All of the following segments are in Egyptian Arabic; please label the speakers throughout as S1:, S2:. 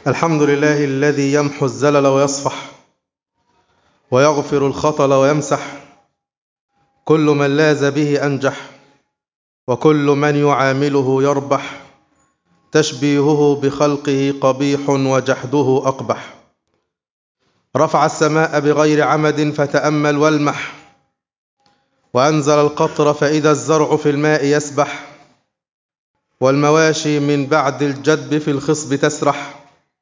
S1: الحمد لله الذي يمحو الزلل ويصفح ويغفر الخطل ويمسح كل من لاز به أنجح وكل من يعامله يربح تشبيهه بخلقه قبيح وجحده أقبح رفع السماء بغير عمد فتأمل والمح وأنزل القطر فإذا الزرع في الماء يسبح والمواشي من بعد الجدب في الخصب تسرح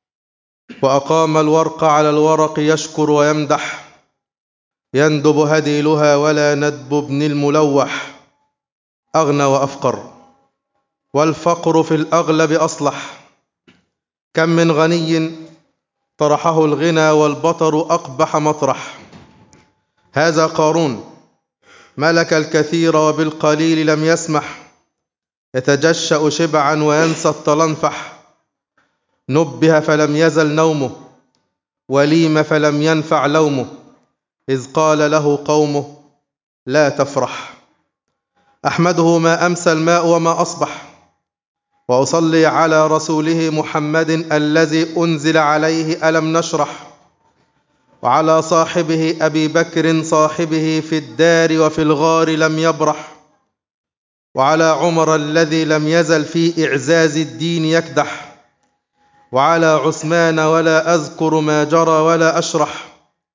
S1: وأقام الورق على الورق يشكر ويمدح يندب هديلها ولا ندب ابن الملوح أغنى وأفقر والفقر في الأغلب أصلح كم من غني طرحه الغنى والبطر أقبح مطرح هذا قارون ملك الكثير وبالقليل لم يسمح يتجشأ شبعا وينسى التلنفح نبه فلم يزل نومه وليم فلم ينفع لومه إذ قال له قومه لا تفرح أحمده ما أمسى الماء وما أصبح وأصلي على رسوله محمد الذي أنزل عليه ألم نشرح وعلى صاحبه أبي بكر صاحبه في الدار وفي الغار لم يبرح وعلى عمر الذي لم يزل في إعزاز الدين يكدح وعلى عثمان ولا أذكر ما جرى ولا أشرح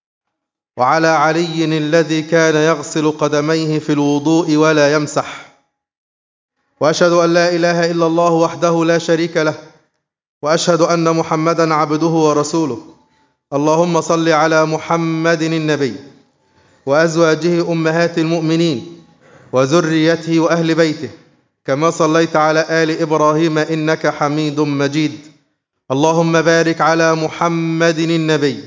S1: وعلى علي الذي كان يغسل قدميه في الوضوء ولا يمسح وأشهد أن لا إله إلا الله وحده لا شريك له وأشهد أن محمدا عبده ورسوله اللهم صل على محمد النبي وأزواجه أمهات المؤمنين وذريته وأهل بيته كما صليت على آل إبراهيم إنك حميد مجيد اللهم بارك على محمد النبي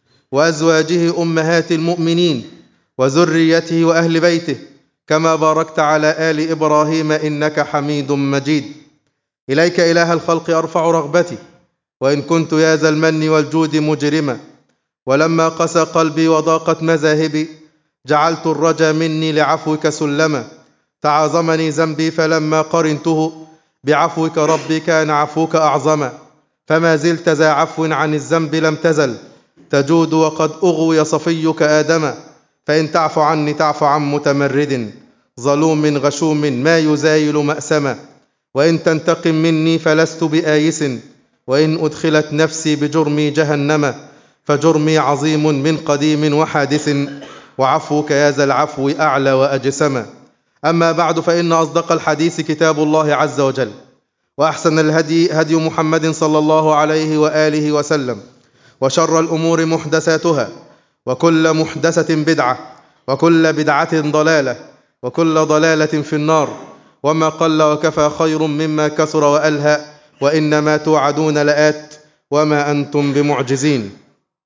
S1: وأزواجه أمهات المؤمنين وذريته وأهل بيته كما باركت على آل إبراهيم إنك حميد مجيد إليك إله الخلق أرفع رغبتي وإن كنت يا ذا المن والجود مجرما ولما قسى قلبي وضاقت مذاهبي جعلت الرجا مني لعفوك سلما تعاظمني ذنبي فلما قرنته بعفوك ربي كان عفوك أعظما فما زلت ذا عفو عن الذنب لم تزل تجود وقد أغوي صفيك آدما فإن تعف عني تعف عن متمرد ظلوم غشوم ما يزايل مأسما وإن تنتقم مني فلست بآيس وإن أدخلت نفسي بجرمي جهنم فجرمي عظيم من قديم وحادث وعفوك يا ذا العفو أعلى وأجسما أما بعد فإن أصدق الحديث كتاب الله عز وجل وأحسن الهدي هدي محمد صلى الله عليه وآله وسلم وشر الأمور محدثاتها وكل محدثة بدعة وكل بدعة ضلالة وكل ضلالة في النار وما قل وكفى خير مما كثر وألهى وإنما توعدون لآت وما أنتم بمعجزين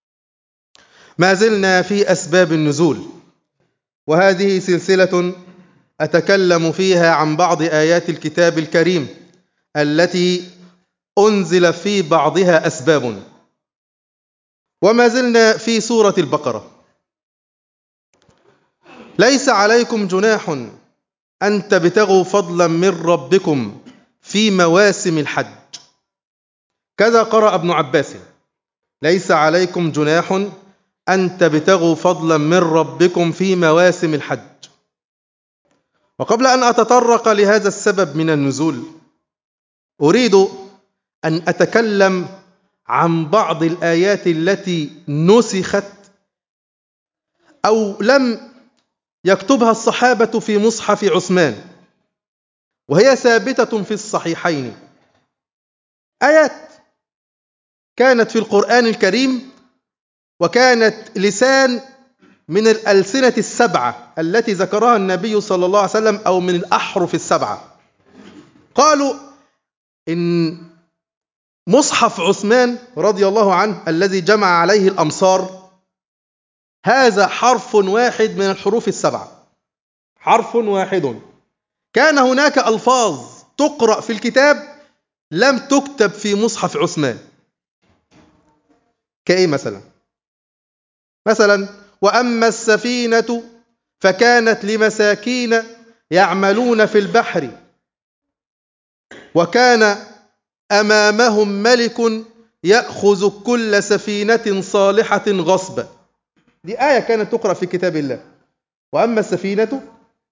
S1: ما زلنا في أسباب النزول وهذه سلسلة أتكلم فيها عن بعض آيات الكتاب الكريم التي أنزل في بعضها أسباب وما زلنا في سورة البقرة ليس عليكم جناح أن تبتغوا فضلا من ربكم في مواسم الحج كذا قرأ ابن عباس ليس عليكم جناح أن تبتغوا فضلا من ربكم في مواسم الحج وقبل أن أتطرق لهذا السبب من النزول أريد أن أتكلم عن بعض الآيات التي نسخت أو لم يكتبها الصحابة في مصحف عثمان وهي ثابتة في الصحيحين آيات كانت في القرآن الكريم وكانت لسان من الألسنة السبعة التي ذكرها النبي صلى الله عليه وسلم أو من الأحرف السبعة قالوا إن مصحف عثمان رضي الله عنه الذي جمع عليه الأمصار هذا حرف واحد من الحروف السبعة حرف واحد كان هناك ألفاظ تقرأ في الكتاب لم تكتب في مصحف عثمان كإيه مثلا مثلا وأما السفينة فكانت لمساكين يعملون في البحر وكان أمامهم ملك يأخذ كل سفينة صالحة غصبا دي آية كانت تقرأ في كتاب الله وأما السفينة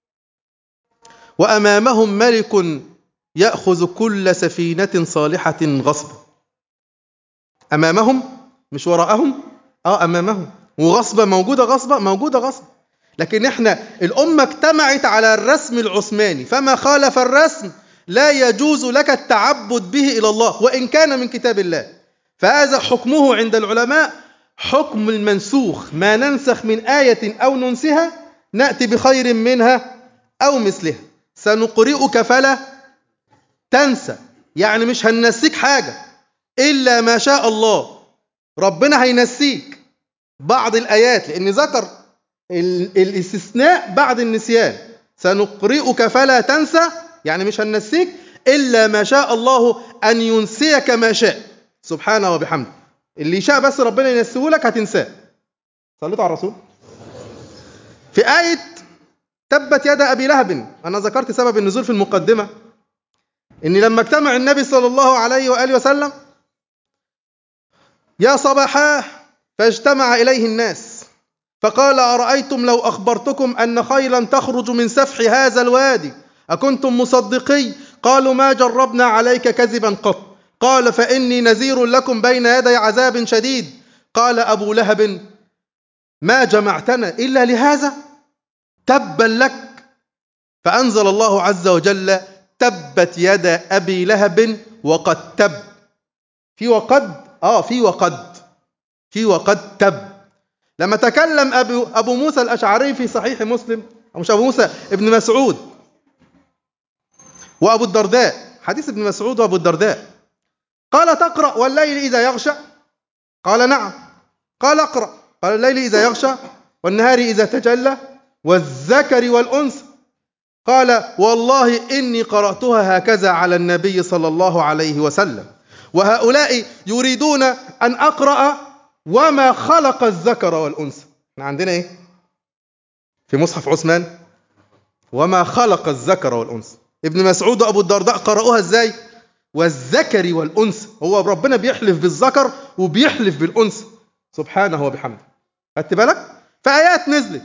S1: وأمامهم ملك يأخذ كل سفينة صالحة غصبا أمامهم مش وراءهم آه أمامهم وغصبة موجودة غصبة موجودة غصبة لكن احنا الأمة اجتمعت على الرسم العثماني فما خالف الرسم لا يجوز لك التعبد به إلى الله وإن كان من كتاب الله فهذا حكمه عند العلماء حكم المنسوخ ما ننسخ من آية أو ننسها نأتي بخير منها أو مثلها سنقرئك فلا تنسى يعني مش هننسيك حاجة إلا ما شاء الله ربنا هينسيك بعض الآيات لأن ذكر الاستثناء بعد النسيان سنقرئك فلا تنسى يعني مش هننسيك إلا ما شاء الله أن ينسيك ما شاء سبحانه وبحمده اللي يشاء بس ربنا ينسيه لك هتنساه صليتوا على الرسول في آية تبت يد أبي لهب أنا ذكرت سبب النزول في المقدمة إن لما اجتمع النبي صلى الله عليه وآله وسلم يا صباحاه فاجتمع إليه الناس فقال أرأيتم لو أخبرتكم أن خيلا تخرج من سفح هذا الوادي أكنتم مصدقي قالوا ما جربنا عليك كذبا قط قال فإني نذير لكم بين يدي عذاب شديد قال أبو لهب ما جمعتنا إلا لهذا تبا لك فأنزل الله عز وجل تبت يد أبي لهب وقد تب في وقد آه في وقد في وقد تب لما تكلم أبو, أبو موسى الأشعري في صحيح مسلم أو مش أبو موسى ابن مسعود وأبو الدرداء حديث ابن مسعود وأبو الدرداء قال تقرأ والليل إذا يغشى قال نعم قال اقرأ قال الليل إذا يغشى والنهار إذا تجلى والذكر والأنثى قال والله إني قرأتها هكذا على النبي صلى الله عليه وسلم وهؤلاء يريدون أن أقرأ وما خلق الذكر والأنثى احنا عندنا إيه في مصحف عثمان وما خلق الذكر والأنثى ابن مسعود وأبو الدرداء قرأوها إزاي والذكر والأنثى هو ربنا بيحلف بالذكر وبيحلف بالأنثى سبحانه وبحمده خدت بالك فآيات نزلت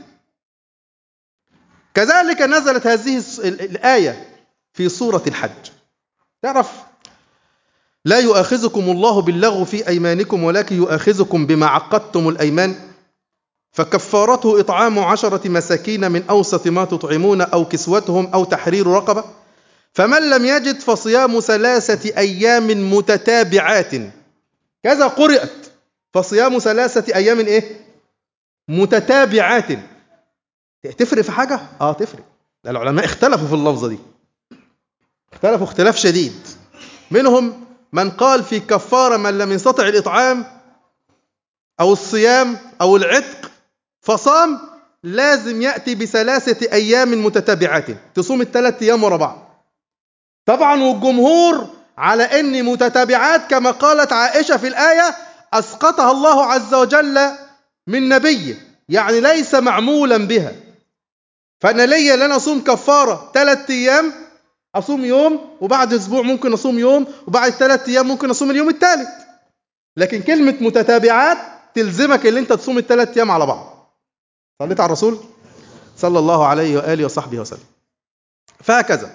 S1: كذلك نزلت هذه الآية في سورة الحج تعرف لا يؤاخذكم الله باللغو في أيمانكم ولكن يؤاخذكم بما عقدتم الأيمان فكفارته إطعام عشرة مساكين من أوسط ما تطعمون أو كسوتهم أو تحرير رقبة فمن لم يجد فصيام ثلاثة أيام متتابعات كذا قرأت فصيام ثلاثة أيام إيه؟ متتابعات تفرق في حاجة؟ آه تفرق العلماء اختلفوا في اللفظة دي اختلفوا اختلاف شديد منهم من قال في كفارة من لم يستطع الإطعام أو الصيام أو العتق فصام لازم يأتي بثلاثة أيام متتابعات تصوم الثلاث أيام ورا بعض طبعا والجمهور على أن متتابعات كما قالت عائشة في الآية أسقطها الله عز وجل من نبيه يعني ليس معمولا بها فأنا ليا أن أنا أصوم كفارة ثلاث أيام أصوم يوم وبعد أسبوع ممكن أصوم يوم وبعد ثلاث أيام ممكن أصوم اليوم الثالث لكن كلمة متتابعات تلزمك اللي أنت تصوم الثلاث أيام على بعض صليت على الرسول صلى الله عليه وآله وصحبه وسلم فهكذا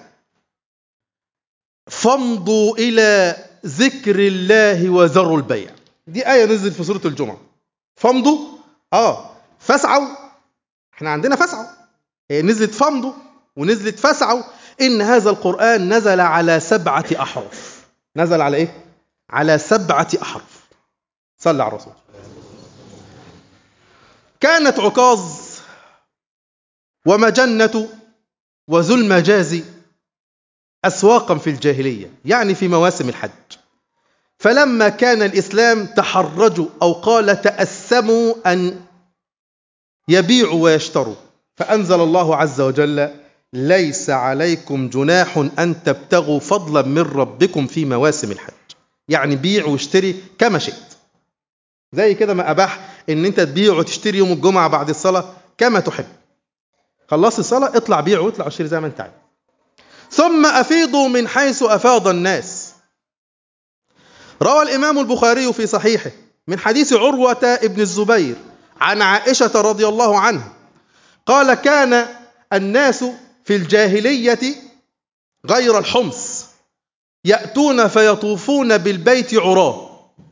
S1: فامضوا إلى ذكر الله وذروا البيع دي آية نزلت في سورة الجمعة فامضوا آه فاسعوا احنا عندنا فاسعوا هي نزلت فامضوا ونزلت فاسعوا إن هذا القرآن نزل على سبعة أحرف نزل على إيه؟ على سبعة أحرف صلى على الرسول كانت عكاظ ومجنة وذو المجاز أسواقا في الجاهلية يعني في مواسم الحج فلما كان الإسلام تحرجوا أو قال تأسموا أن يبيعوا ويشتروا فأنزل الله عز وجل ليس عليكم جناح أن تبتغوا فضلا من ربكم في مواسم الحج يعني بيع واشتري كما شئت زي كده ما أباح إن أنت تبيع وتشتري يوم الجمعة بعد الصلاة كما تحب خلص الصلاة اطلع بيع واطلع واشتري زي ما أنت عايز ثم أفيضوا من حيث أفاض الناس روى الإمام البخاري في صحيحه من حديث عروة ابن الزبير عن عائشة رضي الله عنها قال كان الناس في الجاهلية غير الحمص يأتون فيطوفون بالبيت عراه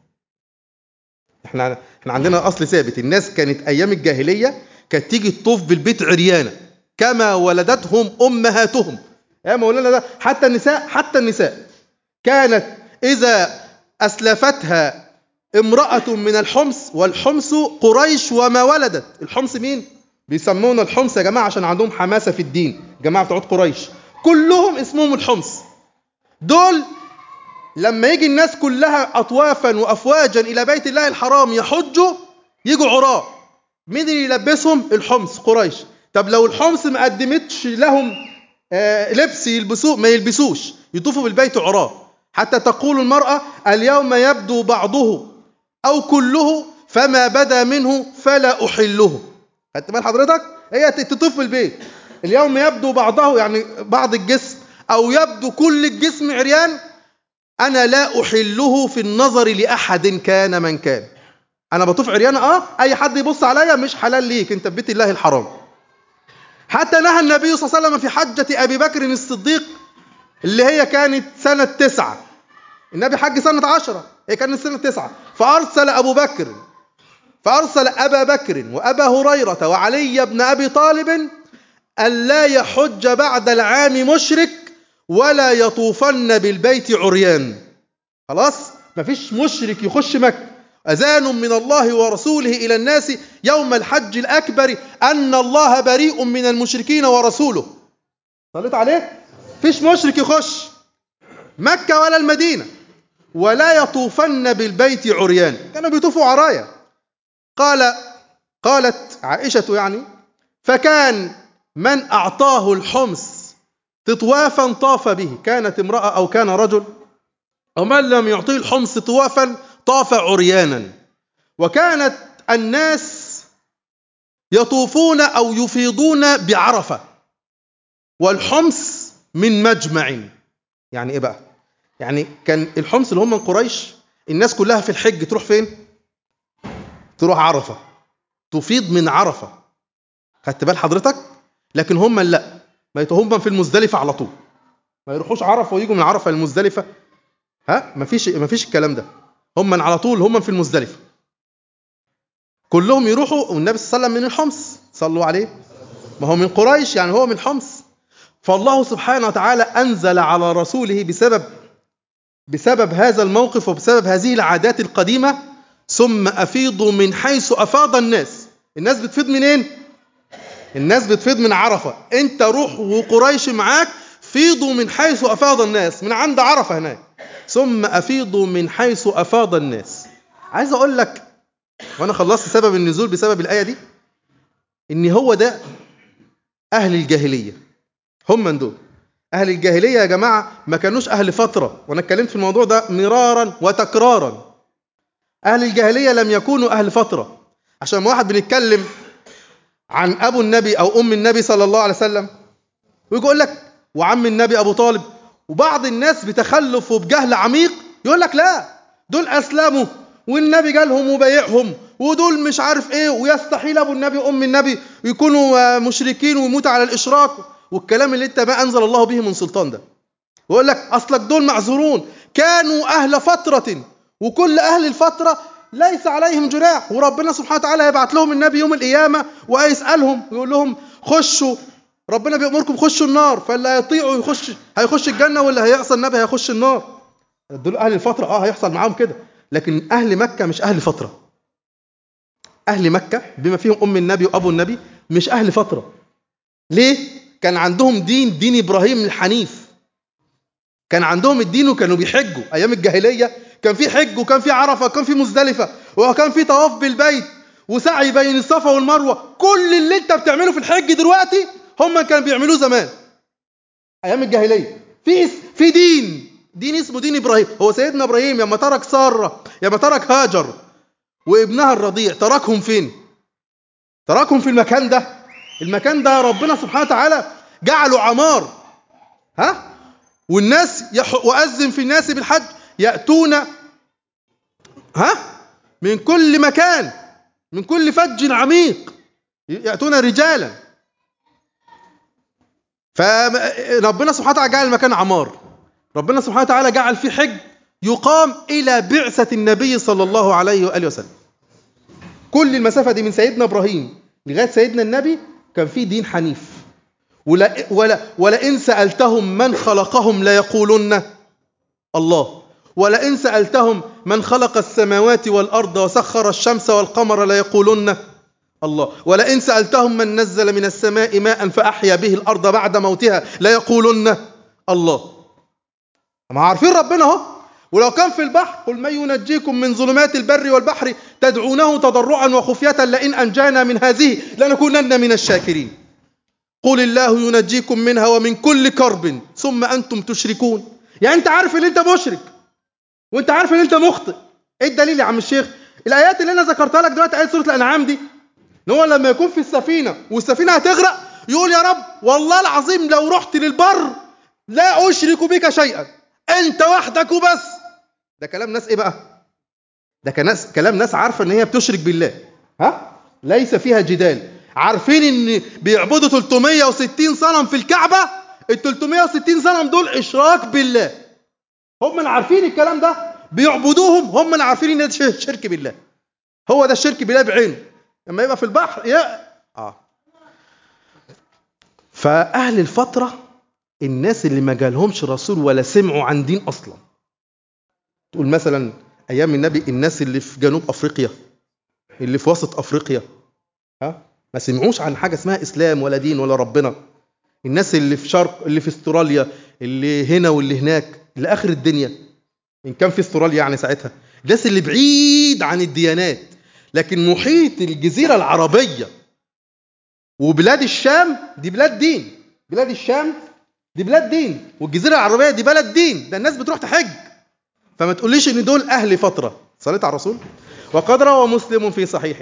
S1: احنا احنا عندنا اصل ثابت الناس كانت ايام الجاهليه كانت تيجي تطوف بالبيت عريانه كما ولدتهم امهاتهم يا مولانا ده حتى النساء حتى النساء كانت اذا اسلفتها امراه من الحمص والحمص قريش وما ولدت الحمص مين بيسمونا الحمص يا جماعه عشان عندهم حماسه في الدين جماعه بتوع قريش كلهم اسمهم الحمص دول لما يجي الناس كلها أطوافا وأفواجا إلى بيت الله الحرام يحجوا يجوا عراة مين اللي يلبسهم الحمص قريش طب لو الحمص ما قدمتش لهم آه لبس يلبسوه ما يلبسوش يطوفوا بالبيت عراة حتى تقول المرأة اليوم يبدو بعضه أو كله فما بدا منه فلا أحله خدت بال حضرتك هي تطوف بالبيت اليوم يبدو بعضه يعني بعض الجسم أو يبدو كل الجسم عريان أنا لا أحله في النظر لأحد كان من كان أنا بطوف عريان آه أي حد يبص عليا مش حلال ليك أنت في بيت الله الحرام حتى نهى النبي صلى الله عليه وسلم في حجة أبي بكر الصديق اللي هي كانت سنة تسعة النبي حج سنة عشرة هي كانت سنة تسعة فأرسل أبو بكر فأرسل أبا بكر وأبا هريرة وعلي بن أبي طالب ألا يحج بعد العام مشرك ولا يطوفن بالبيت عريان خلاص مفيش مشرك يخش مكة أذان من الله ورسوله إلى الناس يوم الحج الأكبر أن الله بريء من المشركين ورسوله صليت عليه فيش مشرك يخش مكة ولا المدينة ولا يطوفن بالبيت عريان كانوا بيطوفوا عرايا قال قالت عائشة يعني فكان من أعطاه الحمص تطوافا طاف به كانت امرأة أو كان رجل ومن لم يعطيه الحمص طوافا طاف عريانا وكانت الناس يطوفون أو يفيضون بعرفة والحمص من مجمع يعني إيه بقى يعني كان الحمص اللي هم من قريش الناس كلها في الحج تروح فين تروح عرفة تفيض من عرفة خدت بال حضرتك لكن هم لا ما هم في المزدلفة على طول ما يروحوش عرفة ويجوا من عرفة للمزدلفة ها ما فيش ما فيش الكلام ده هم من على طول هم في المزدلفة كلهم يروحوا والنبي صلى الله عليه وسلم من الحمص صلوا عليه ما هو من قريش يعني هو من حمص فالله سبحانه وتعالى أنزل على رسوله بسبب بسبب هذا الموقف وبسبب هذه العادات القديمة ثم أفيضوا من حيث أفاض الناس الناس بتفيض منين؟ الناس بتفيض من عرفة انت روح وقريش معاك فيضوا من حيث أفاض الناس من عند عرفة هناك ثم أفيضوا من حيث أفاض الناس عايز أقول لك وأنا خلصت سبب النزول بسبب الآية دي إن هو ده أهل الجاهلية هم من دول أهل الجاهلية يا جماعة ما كانوش أهل فترة وأنا اتكلمت في الموضوع ده مرارا وتكرارا أهل الجاهلية لم يكونوا أهل فترة عشان واحد بنتكلم عن أبو النبي أو أم النبي صلى الله عليه وسلم ويقول لك وعم النبي أبو طالب وبعض الناس بتخلف وبجهل عميق يقول لك لا دول أسلموا والنبي جالهم وبايعهم ودول مش عارف ايه ويستحيل ابو النبي وام النبي يكونوا مشركين ويموتوا على الاشراك والكلام اللي انت ما انزل الله به من سلطان ده ويقول لك اصلك دول معذورون كانوا اهل فتره وكل اهل الفتره ليس عليهم جناح وربنا سبحانه وتعالى يبعت لهم النبي يوم القيامه ويسالهم ويقول لهم خشوا ربنا بيأمركم خشوا النار فاللي هيطيعوا يخش هيخش الجنه واللي هيعصى النبي هيخش النار دول اهل الفتره اه هيحصل معاهم كده لكن اهل مكه مش اهل فتره اهل مكه بما فيهم ام النبي وابو النبي مش اهل فتره ليه كان عندهم دين دين ابراهيم الحنيف كان عندهم الدين وكانوا بيحجوا ايام الجاهليه كان في حج وكان في عرفه وكان في مزدلفه وكان في طواف بالبيت وسعي بين الصفا والمروه كل اللي انت بتعمله في الحج دلوقتي هم كانوا بيعملوه زمان ايام الجاهليه في في دين دين اسمه دين ابراهيم هو سيدنا ابراهيم لما ترك ساره لما ترك هاجر وابنها الرضيع تركهم فين تركهم في المكان ده المكان ده ربنا سبحانه وتعالى جعله عمار ها والناس يح... وأذن في الناس بالحج يأتون ها من كل مكان من كل فج عميق يأتون رجالا فربنا سبحانه وتعالى جعل المكان عمار ربنا سبحانه وتعالى جعل فيه حج يقام إلى بعثة النبي صلى الله عليه وآله وسلم كل المسافة دي من سيدنا إبراهيم لغاية سيدنا النبي كان في دين حنيف ولا ولا ولئن سألتهم من خلقهم ليقولن الله ولئن سألتهم من خلق السماوات والأرض وسخر الشمس والقمر ليقولن الله ولئن سألتهم من نزل من السماء ماء فأحيا به الأرض بعد موتها ليقولن الله ما عارفين ربنا اهو ولو كان في البحر قل من ينجيكم من ظلمات البر والبحر تدعونه تضرعا وخفية لئن أنجانا من هذه لنكونن من الشاكرين قل الله ينجيكم منها ومن كل كرب ثم أنتم تشركون يعني أنت عارف إن أنت مشرك وأنت عارف إن أنت مخطئ إيه الدليل يا عم الشيخ الآيات اللي أنا ذكرتها لك دلوقتي آيات سورة الأنعام دي إن هو لما يكون في السفينة والسفينة هتغرق يقول يا رب والله العظيم لو رحت للبر لا أشرك بك شيئا أنت وحدك وبس ده كلام ناس إيه بقى ده كناس كلام ناس عارفة إن هي بتشرك بالله ها ليس فيها جدال عارفين ان بيعبدوا 360 صنم في الكعبة ال 360 صنم دول اشراك بالله هم اللي عارفين الكلام ده بيعبدوهم هم اللي عارفين ان ده شرك بالله هو ده الشرك بالله بعينه لما يبقى في البحر يا اه فاهل الفتره الناس اللي ما جالهمش رسول ولا سمعوا عن دين اصلا تقول مثلا ايام النبي الناس اللي في جنوب افريقيا اللي في وسط افريقيا ها ما سمعوش عن حاجه اسمها اسلام ولا دين ولا ربنا الناس اللي في شرق اللي في استراليا اللي هنا واللي هناك لاخر الدنيا ان كان في استراليا يعني ساعتها الناس اللي بعيد عن الديانات لكن محيط الجزيره العربيه وبلاد الشام دي بلاد دين بلاد الشام دي بلاد دين والجزيره العربيه دي بلد دين ده الناس بتروح تحج فما تقوليش ان دول اهل فتره صليت على الرسول وقد روى مسلم في صحيحه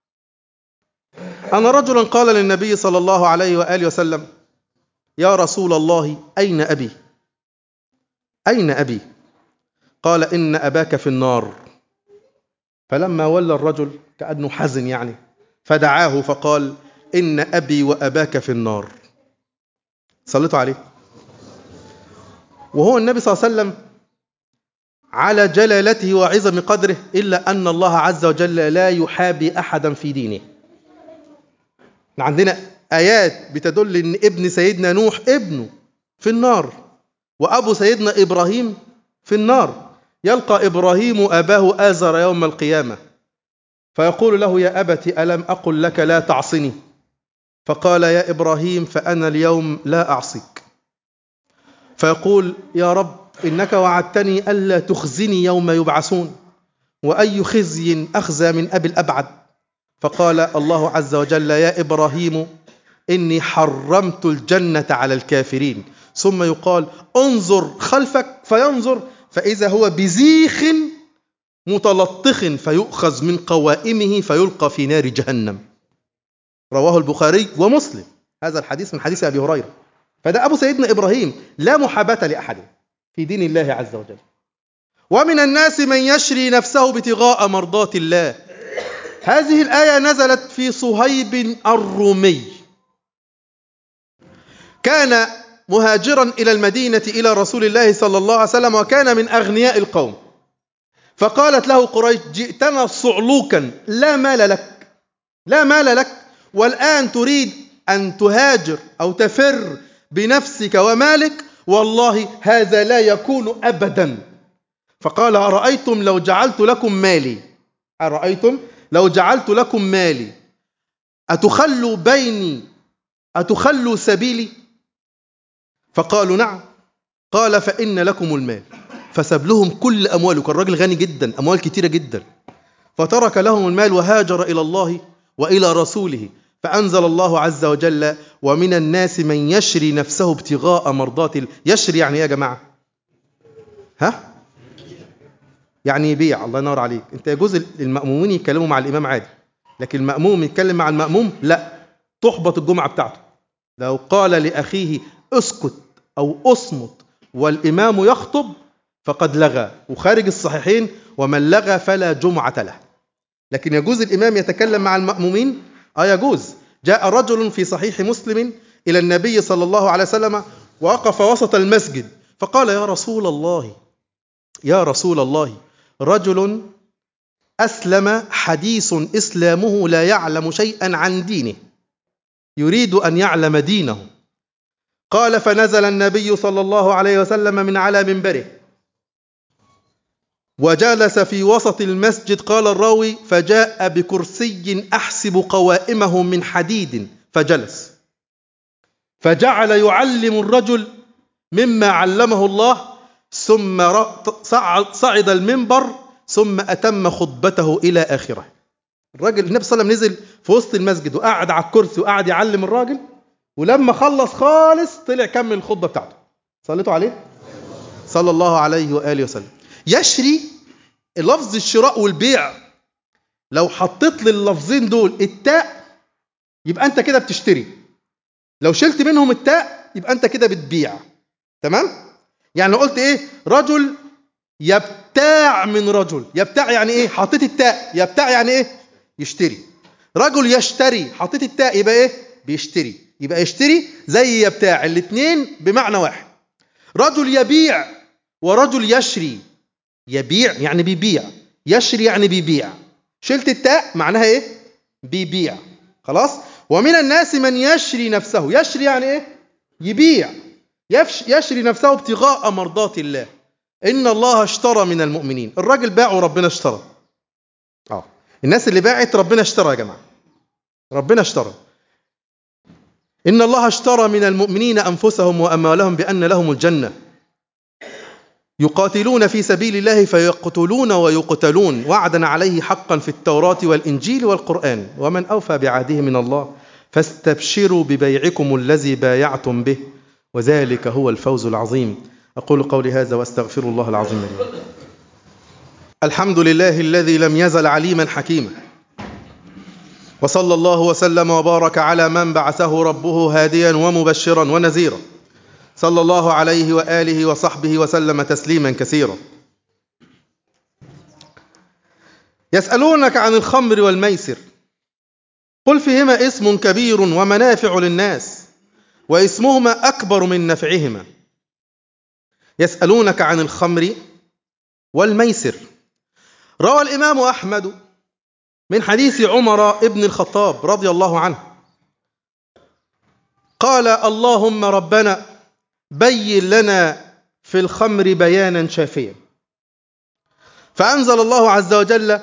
S1: أن رجلا قال للنبي صلى الله عليه وآله وسلم يا رسول الله أين أبي أين أبي قال إن أباك في النار فلما ولى الرجل كأنه حزن يعني فدعاه فقال إن أبي وأباك في النار صليتوا عليه وهو النبي صلى الله عليه وسلم على جلالته وعظم قدره إلا أن الله عز وجل لا يحابي أحدا في دينه عندنا آيات بتدل إن ابن سيدنا نوح ابنه في النار وأبو سيدنا إبراهيم في النار يلقى إبراهيم أباه آزر يوم القيامة فيقول له يا أبت ألم أقل لك لا تعصني فقال يا إبراهيم فأنا اليوم لا أعصيك فيقول يا رب إنك وعدتني ألا تخزني يوم يبعثون وأي خزي أخزى من أبي الأبعد فقال الله عز وجل يا ابراهيم اني حرمت الجنه على الكافرين ثم يقال انظر خلفك فينظر فاذا هو بزيخ متلطخ فيؤخذ من قوائمه فيلقى في نار جهنم رواه البخاري ومسلم هذا الحديث من حديث ابي هريره فده ابو سيدنا ابراهيم لا محاباه لاحد في دين الله عز وجل ومن الناس من يشري نفسه ابتغاء مرضات الله هذه الآية نزلت في صهيب الرومي كان مهاجرا إلى المدينة إلى رسول الله صلى الله عليه وسلم وكان من أغنياء القوم فقالت له قريش جئتنا صعلوكا لا مال لك لا مال لك والآن تريد أن تهاجر أو تفر بنفسك ومالك والله هذا لا يكون أبدا فقال أرأيتم لو جعلت لكم مالي أرأيتم لو جعلت لكم مالي أتخلوا بيني أتخلوا سبيلي فقالوا نعم قال فإن لكم المال فساب لهم كل أمواله كان راجل غني جدا أموال كتيرة جدا فترك لهم المال وهاجر إلى الله وإلى رسوله فأنزل الله عز وجل ومن الناس من يشري نفسه ابتغاء مرضات ال... يشري يعني إيه يا جماعة ها يعني يبيع الله ينور عليك انت يجوز المأمومين يتكلموا مع الإمام عادي لكن المأموم يتكلم مع المأموم لا تحبط الجمعة بتاعته لو قال لأخيه اسكت أو اصمت والإمام يخطب فقد لغى وخارج الصحيحين ومن لغى فلا جمعة له لكن يجوز الإمام يتكلم مع المأمومين آه يجوز جاء رجل في صحيح مسلم إلى النبي صلى الله عليه وسلم وقف وسط المسجد فقال يا رسول الله يا رسول الله رجل أسلم حديث إسلامه لا يعلم شيئا عن دينه يريد أن يعلم دينه قال فنزل النبي صلى الله عليه وسلم من على منبره وجلس في وسط المسجد قال الراوي فجاء بكرسي أحسب قوائمه من حديد فجلس فجعل يعلم الرجل مما علمه الله ثم صعد المنبر ثم أتم خطبته إلى آخره الراجل النبي صلى الله عليه وسلم نزل في وسط المسجد وقعد على الكرسي وقعد يعلم الراجل ولما خلص خالص طلع كمل الخطبة بتاعته صليتوا عليه صلى الله عليه وآله وسلم يشري لفظ الشراء والبيع لو حطيت لللفظين دول التاء يبقى انت كده بتشتري لو شلت منهم التاء يبقى انت كده بتبيع تمام يعني لو قلت ايه رجل يبتاع من رجل يبتاع يعني ايه حطيت التاء يبتاع يعني ايه يشتري رجل يشتري حطيت التاء يبقى ايه بيشتري يبقى يشتري زي يبتاع الاثنين بمعنى واحد رجل يبيع ورجل يشري يبيع يعني بيبيع يشري يعني بيبيع شلت التاء معناها ايه بيبيع خلاص ومن الناس من يشري نفسه يشري يعني ايه يبيع يشري نفسه ابتغاء مرضات الله ان الله اشترى من المؤمنين الراجل باع وربنا اشترى اه الناس اللي باعت ربنا اشترى يا جماعه ربنا اشترى ان الله اشترى من المؤمنين انفسهم واموالهم بان لهم الجنه يقاتلون في سبيل الله فيقتلون ويقتلون وعدا عليه حقا في التوراة والإنجيل والقرآن ومن أوفى بعهده من الله فاستبشروا ببيعكم الذي بايعتم به وذلك هو الفوز العظيم أقول قولي هذا وأستغفر الله العظيم لي الحمد لله الذي لم يزل عليما حكيما وصلى الله وسلم وبارك على من بعثه ربه هاديا ومبشرا ونذيرا صلى الله عليه واله وصحبه وسلم تسليما كثيرا يسالونك عن الخمر والميسر قل فيهما اسم كبير ومنافع للناس واسمهما اكبر من نفعهما يسالونك عن الخمر والميسر روى الامام احمد من حديث عمر بن الخطاب رضي الله عنه قال اللهم ربنا بين لنا في الخمر بيانا شافيا فأنزل الله عز وجل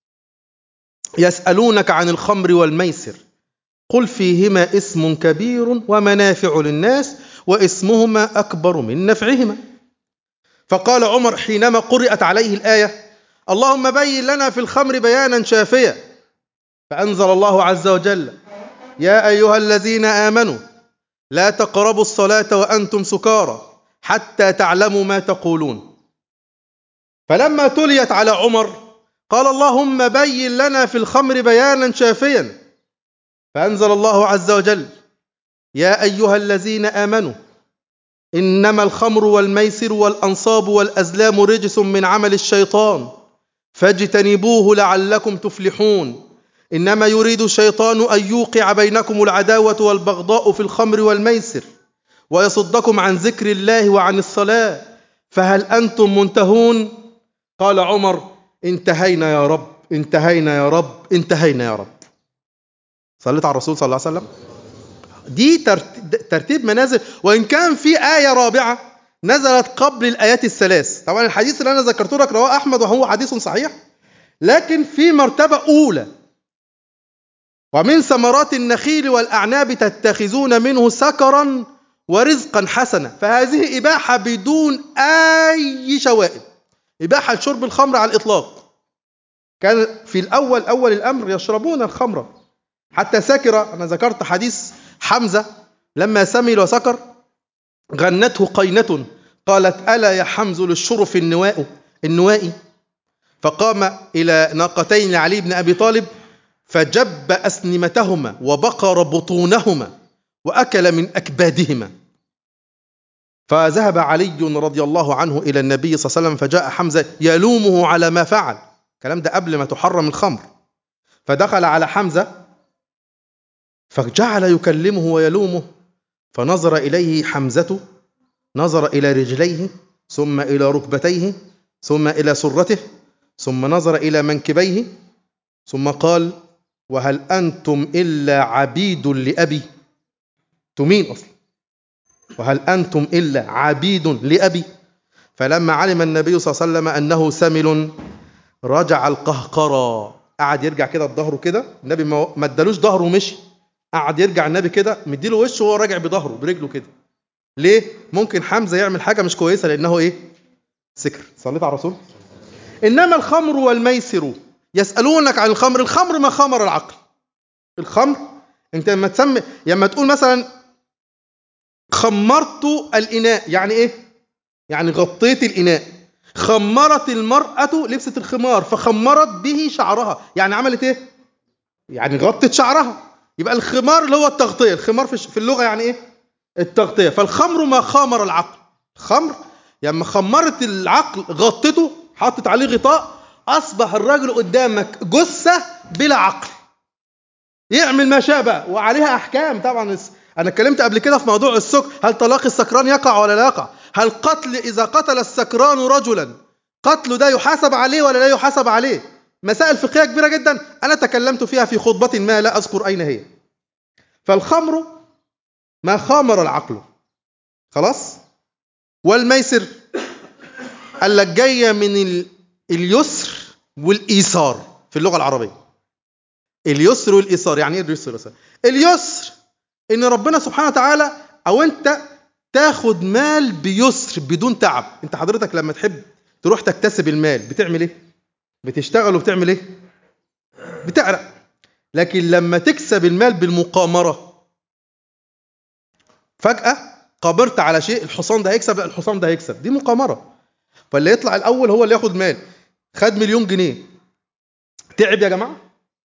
S1: يسألونك عن الخمر والميسر قل فيهما اسم كبير ومنافع للناس واسمهما أكبر من نفعهما فقال عمر حينما قرأت عليه الآية اللهم بين لنا في الخمر بيانا شافيا فأنزل الله عز وجل يا أيها الذين آمنوا لا تقربوا الصلاة وأنتم سكارى حتى تعلموا ما تقولون فلما تليت على عمر قال اللهم بين لنا في الخمر بيانا شافيا فأنزل الله عز وجل يا أيها الذين آمنوا إنما الخمر والميسر والأنصاب والأزلام رجس من عمل الشيطان فاجتنبوه لعلكم تفلحون إنما يريد الشيطان أن يوقع بينكم العداوة والبغضاء في الخمر والميسر ويصدكم عن ذكر الله وعن الصلاة فهل أنتم منتهون؟ قال عمر انتهينا يا رب انتهينا يا رب انتهينا يا رب صليت على الرسول صلى الله عليه وسلم دي ترتيب منازل وإن كان في آية رابعة نزلت قبل الآيات الثلاث طبعا الحديث اللي أنا ذكرته لك رواه أحمد وهو حديث صحيح لكن في مرتبة أولى ومن ثمرات النخيل والأعناب تتخذون منه سكرا ورزقا حسنا فهذه إباحة بدون أي شوائب إباحة لشرب الخمر على الإطلاق كان في الأول أول الأمر يشربون الخمر حتى سكر أنا ذكرت حديث حمزة لما سمل وسكر غنته قينة قالت ألا يا حمز للشرف النواء النوائي فقام إلى ناقتين لعلي بن أبي طالب فجب أسنمتهما وبقر بطونهما وأكل من أكبادهما فذهب علي رضي الله عنه إلى النبي صلى الله عليه وسلم فجاء حمزة يلومه على ما فعل الكلام ده قبل ما تحرم الخمر فدخل على حمزة فجعل يكلمه ويلومه فنظر إليه حمزة نظر إلى رجليه ثم إلى ركبتيه ثم إلى سرته ثم نظر إلى منكبيه ثم قال وهل أنتم إلا عبيد لأبي تمين أصلا وهل أنتم إلا عبيد لأبي فلما علم النبي صلى الله عليه وسلم أنه سمل رجع القهقرى قعد يرجع كده بظهره كده النبي ما ادالوش ظهره ومشي قعد يرجع النبي كده مديله وشه وهو راجع بظهره برجله كده ليه ممكن حمزه يعمل حاجه مش كويسه لانه ايه سكر صليت على الرسول انما الخمر والميسر يسالونك عن الخمر الخمر ما خمر العقل الخمر انت لما تسمي لما تقول مثلا خمرت الاناء يعني ايه يعني غطيت الاناء خمرت المراه لبست الخمار فخمرت به شعرها يعني عملت ايه يعني غطت شعرها يبقى الخمار اللي هو التغطيه الخمار في اللغه يعني ايه التغطيه فالخمر ما خامر العقل الخمر لما خمرت العقل غطته حطت عليه غطاء اصبح الراجل قدامك جثه بلا عقل يعمل ما شاء بقى وعليها احكام طبعا انا اتكلمت قبل كده في موضوع السكر هل طلاق السكران يقع ولا لا يقع هل قتل اذا قتل السكران رجلا قتله ده يحاسب عليه ولا لا يحاسب عليه مسائل فقهيه كبيره جدا انا تكلمت فيها في خطبه ما لا اذكر اين هي فالخمر ما خامر العقل خلاص والميسر قال لك جايه من اليسر والايسار في اللغه العربيه اليسر والايسار يعني ايه اليسر والإيسار؟ اليسر ان ربنا سبحانه وتعالى او انت تاخد مال بيسر بدون تعب انت حضرتك لما تحب تروح تكتسب المال بتعمل ايه بتشتغل وبتعمل ايه بتعرق لكن لما تكسب المال بالمقامره فجاه قابرت على شيء الحصان ده هيكسب لا الحصان ده هيكسب دي مقامره فاللي يطلع الاول هو اللي ياخد مال خد مليون جنيه تعب يا جماعه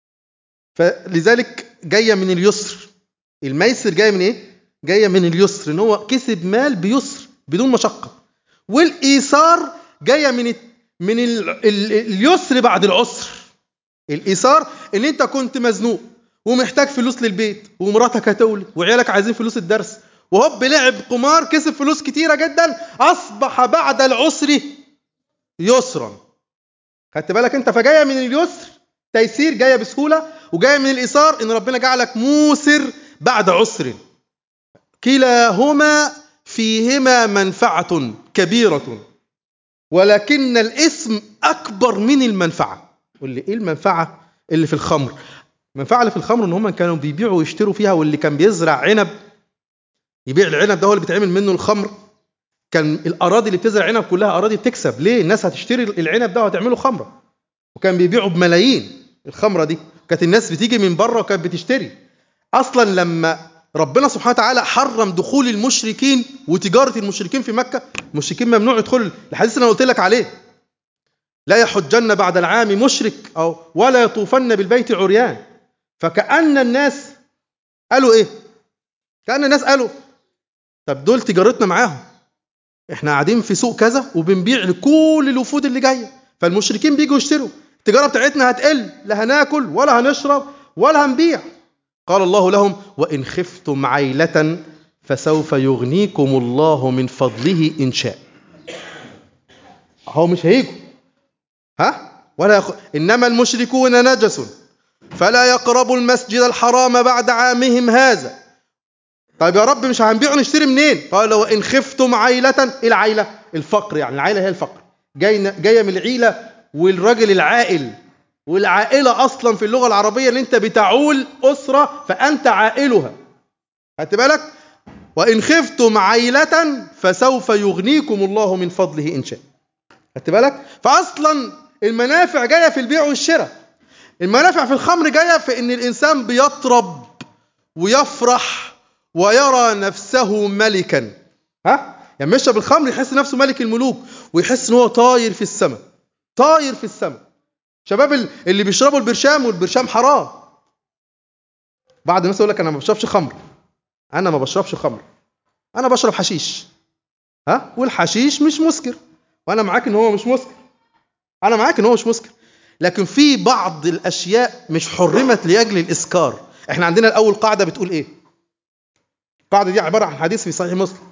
S1: فلذلك جايه من اليسر الميسر جايه من ايه جايه من اليسر ان هو كسب مال بيسر بدون مشقه والايثار جايه من من ال ال اليسر بعد العسر الايثار ان انت كنت مزنوق ومحتاج فلوس للبيت ومراتك هتولد وعيالك عايزين فلوس الدرس وهوب لعب قمار كسب فلوس كتيره جدا اصبح بعد العسر يسرا خدت بالك انت فجايه من اليسر تيسير جايه بسهوله وجايه من الايثار ان ربنا جعلك موسر بعد عسر كلاهما فيهما منفعه كبيره ولكن الاسم اكبر من المنفعه قول لي ايه المنفعه اللي في الخمر المنفعه اللي في الخمر ان هم كانوا بيبيعوا ويشتروا فيها واللي كان بيزرع عنب يبيع العنب ده هو اللي بيتعمل منه الخمر كان الاراضي اللي بتزرع عنب كلها اراضي بتكسب ليه الناس هتشتري العنب ده وهتعمله خمره وكان بيبيعوا بملايين الخمره دي كانت الناس بتيجي من بره وكانت بتشتري اصلا لما ربنا سبحانه وتعالى حرم دخول المشركين وتجاره المشركين في مكه المشركين ممنوع يدخلوا الحديث اللي انا قلت لك عليه لا يحجن بعد العام مشرك او ولا يطوفن بالبيت عريان فكأن الناس قالوا ايه كأن الناس قالوا طب دول تجارتنا معاهم احنا قاعدين في سوق كذا وبنبيع لكل الوفود اللي جايه فالمشركين بيجوا يشتروا التجاره بتاعتنا هتقل لا هناكل ولا هنشرب ولا هنبيع قال الله لهم وان خفتم عيله فسوف يغنيكم الله من فضله ان شاء هو مش هيجوا ها ولا يخ... انما المشركون نجس فلا يقربوا المسجد الحرام بعد عامهم هذا طيب يا رب مش هنبيع نشتري منين قال وان خفتم عيله العيله الفقر يعني العيله هي الفقر جايه جايه من العيله والراجل العائل والعائله اصلا في اللغه العربيه ان انت بتعول اسره فانت عائلها خدت بالك وان خفتم عيله فسوف يغنيكم الله من فضله ان شاء خدت بالك فاصلا المنافع جايه في البيع والشراء المنافع في الخمر جايه في ان الانسان بيطرب ويفرح ويرى نفسه ملكا ها يعني يشرب الخمر يحس نفسه ملك الملوك ويحس ان هو طاير في السماء طاير في السماء شباب اللي بيشربوا البرشام والبرشام حرام بعض الناس يقول لك انا ما بشربش خمر انا ما بشربش خمر انا بشرب حشيش ها والحشيش مش مسكر وانا معاك ان هو مش مسكر انا معاك ان هو مش مسكر لكن في بعض الاشياء مش حرمت لاجل الاسكار احنا عندنا الاول قاعده بتقول ايه القاعده دي عباره عن حديث في صحيح مسلم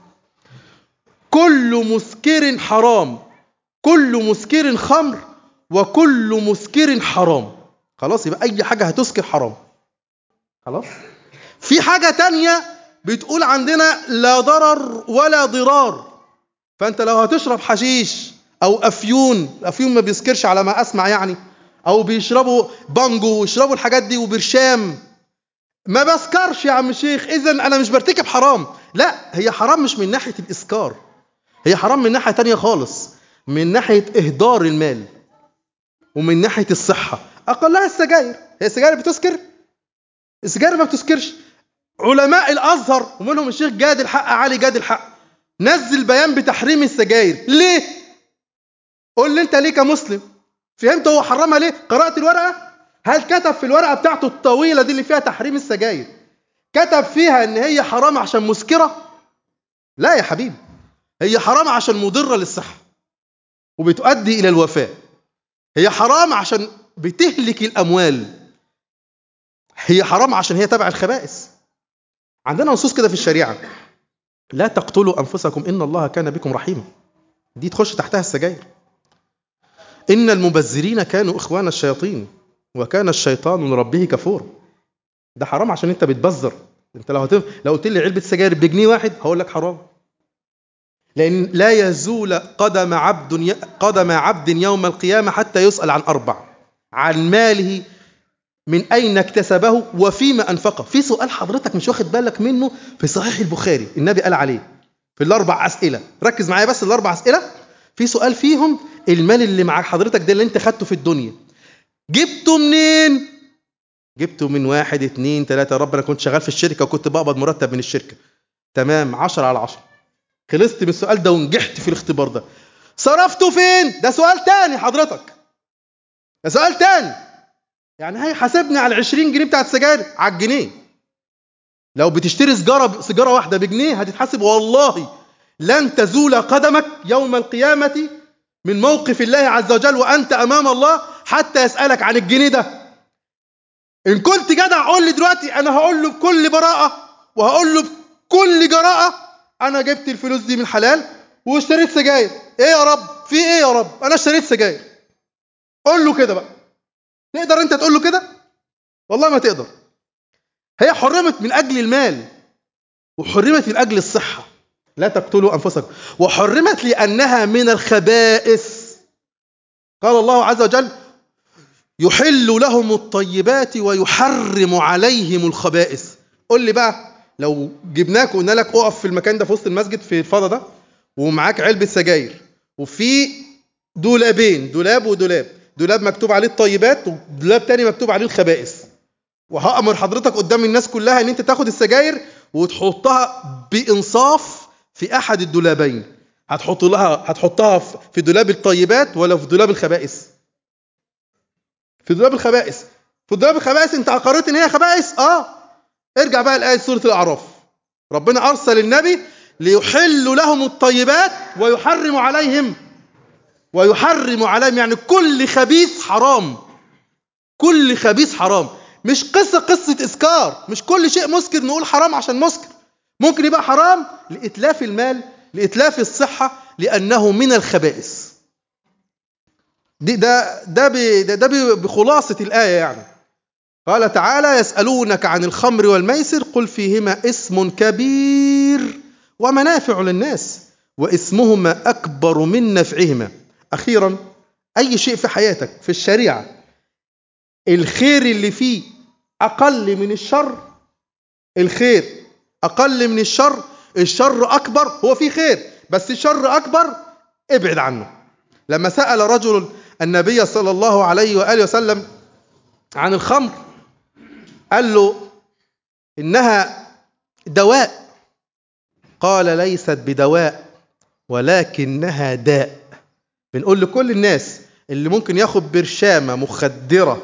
S1: كل مسكر حرام كل مسكر خمر وكل مسكر حرام خلاص يبقى اي حاجه هتسكر حرام خلاص في حاجه تانية بتقول عندنا لا ضرر ولا ضرار فانت لو هتشرب حشيش او افيون افيون ما بيسكرش على ما اسمع يعني او بيشربوا بانجو ويشربوا الحاجات دي وبرشام ما بسكرش يا عم الشيخ اذا انا مش برتكب حرام لا هي حرام مش من ناحيه الاسكار هي حرام من ناحيه تانية خالص من ناحيه اهدار المال ومن ناحيه الصحه اقلها السجاير هي السجاير بتسكر السجاير ما بتسكرش علماء الازهر ومنهم الشيخ جاد الحق علي جاد الحق نزل بيان بتحريم السجاير ليه قول لي انت ليه كمسلم فهمت هو حرمها ليه قرات الورقه هل كتب في الورقه بتاعته الطويله دي اللي فيها تحريم السجاير كتب فيها ان هي حرام عشان مسكره لا يا حبيبي هي حرام عشان مضره للصحه وبتؤدي الى الوفاه هي حرام عشان بتهلك الاموال هي حرام عشان هي تبع الخبائث عندنا نصوص كده في الشريعه لا تقتلوا انفسكم ان الله كان بكم رحيما دي تخش تحتها السجاير ان المبذرين كانوا اخوان الشياطين وكان الشيطان لربه كفور ده حرام عشان انت بتبذر انت لو هتف... لو قلت لي علبه سجاير بجنيه واحد هقول لك حرام لان لا يزول قدم عبد ي... قدم عبد يوم القيامه حتى يسال عن اربع عن ماله من اين اكتسبه وفيما انفقه في سؤال حضرتك مش واخد بالك منه في صحيح البخاري النبي قال عليه في الاربع اسئله ركز معايا بس الاربع اسئله في سؤال فيهم المال اللي مع حضرتك ده اللي انت خدته في الدنيا جبته منين جبته من واحد اتنين تلاتة يا رب انا كنت شغال في الشركة وكنت بقبض مرتب من الشركة تمام عشرة على عشرة خلصت من السؤال ده ونجحت في الاختبار ده صرفته فين ده سؤال تاني حضرتك ده سؤال تاني يعني هيحاسبني على العشرين جنيه بتاعت السجاير على الجنيه لو بتشتري سجارة سيجارة واحدة بجنيه هتتحاسب والله لن تزول قدمك يوم القيامة من موقف الله عز وجل وأنت أمام الله حتى يسألك عن الجنيه ده إن كنت جدع قول لي دلوقتي أنا هقول له بكل براءة وهقول له بكل جراءة أنا جبت الفلوس دي من حلال واشتريت سجاير إيه يا رب في إيه يا رب أنا اشتريت سجاير قول له كده بقى تقدر أنت تقول له كده والله ما تقدر هي حرمت من أجل المال وحرمت من أجل الصحة لا تقتلوا أنفسكم وحرمت لأنها من الخبائث قال الله عز وجل يحل لهم الطيبات ويحرم عليهم الخبائث قول لي بقى لو جبناك وقلنا لك اقف في المكان ده في وسط المسجد في الفضا ده ومعاك علبة سجاير وفي دولابين دولاب ودولاب دولاب مكتوب عليه الطيبات ودولاب تاني مكتوب عليه الخبائث وهأمر حضرتك قدام الناس كلها ان انت تاخد السجاير وتحطها بإنصاف في احد الدولابين هتحط لها هتحطها في دولاب الطيبات ولا في دولاب الخبائث في دولاب الخبائث في دولاب الخبائث انت اقررت ان هي خبائث اه ارجع بقى لايه سوره الاعراف ربنا ارسل النبي ليحل لهم الطيبات ويحرم عليهم ويحرم عليهم يعني كل خبيث حرام كل خبيث حرام مش قصه قصه اسكار مش كل شيء مسكر نقول حرام عشان مسكر ممكن يبقى حرام لإتلاف المال لإتلاف الصحة لأنه من الخبائث دي ده ده ده, ده بخلاصة الآية يعني قال تعالى يسألونك عن الخمر والميسر قل فيهما اسم كبير ومنافع للناس واسمهما أكبر من نفعهما أخيرا أي شيء في حياتك في الشريعة الخير اللي فيه أقل من الشر الخير أقل من الشر الشر أكبر هو في خير بس الشر أكبر ابعد عنه لما سأل رجل النبي صلى الله عليه وآله وسلم عن الخمر قال له إنها دواء قال ليست بدواء ولكنها داء بنقول لكل الناس اللي ممكن ياخد برشامة مخدرة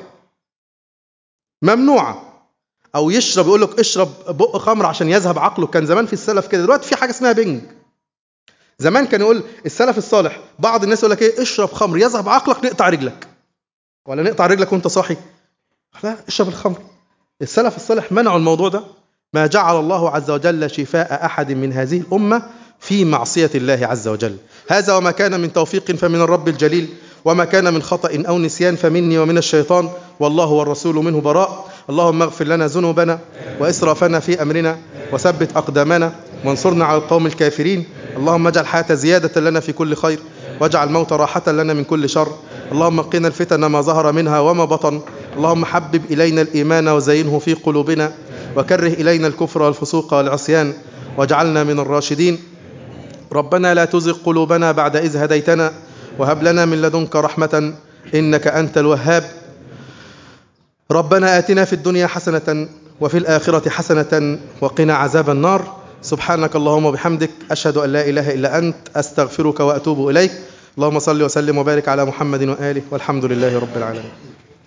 S1: ممنوعة او يشرب يقول لك اشرب بق خمر عشان يذهب عقله كان زمان في السلف كده دلوقتي في حاجه اسمها بنج زمان كان يقول السلف الصالح بعض الناس يقول لك ايه اشرب خمر يذهب عقلك نقطع رجلك ولا نقطع رجلك وانت صاحي لا اشرب الخمر السلف الصالح منعوا الموضوع ده ما جعل الله عز وجل شفاء احد من هذه الامه في معصيه الله عز وجل هذا وما كان من توفيق فمن الرب الجليل وما كان من خطأ أو نسيان فمني ومن الشيطان والله والرسول منه براء اللهم اغفر لنا ذنوبنا وإسرافنا في أمرنا وثبت أقدامنا وانصرنا على القوم الكافرين اللهم اجعل الحياة زيادة لنا في كل خير واجعل الموت راحة لنا من كل شر اللهم قنا الفتن ما ظهر منها وما بطن اللهم حبب إلينا الإيمان وزينه في قلوبنا وكره إلينا الكفر والفسوق والعصيان واجعلنا من الراشدين ربنا لا تزغ قلوبنا بعد إذ هديتنا وهب لنا من لدنك رحمة إنك أنت الوهاب ربنا آتنا في الدنيا حسنة وفي الآخرة حسنة وقنا عذاب النار سبحانك اللهم وبحمدك أشهد أن لا إله إلا أنت أستغفرك وأتوب إليك اللهم صل وسلم وبارك على محمد وآله والحمد لله رب العالمين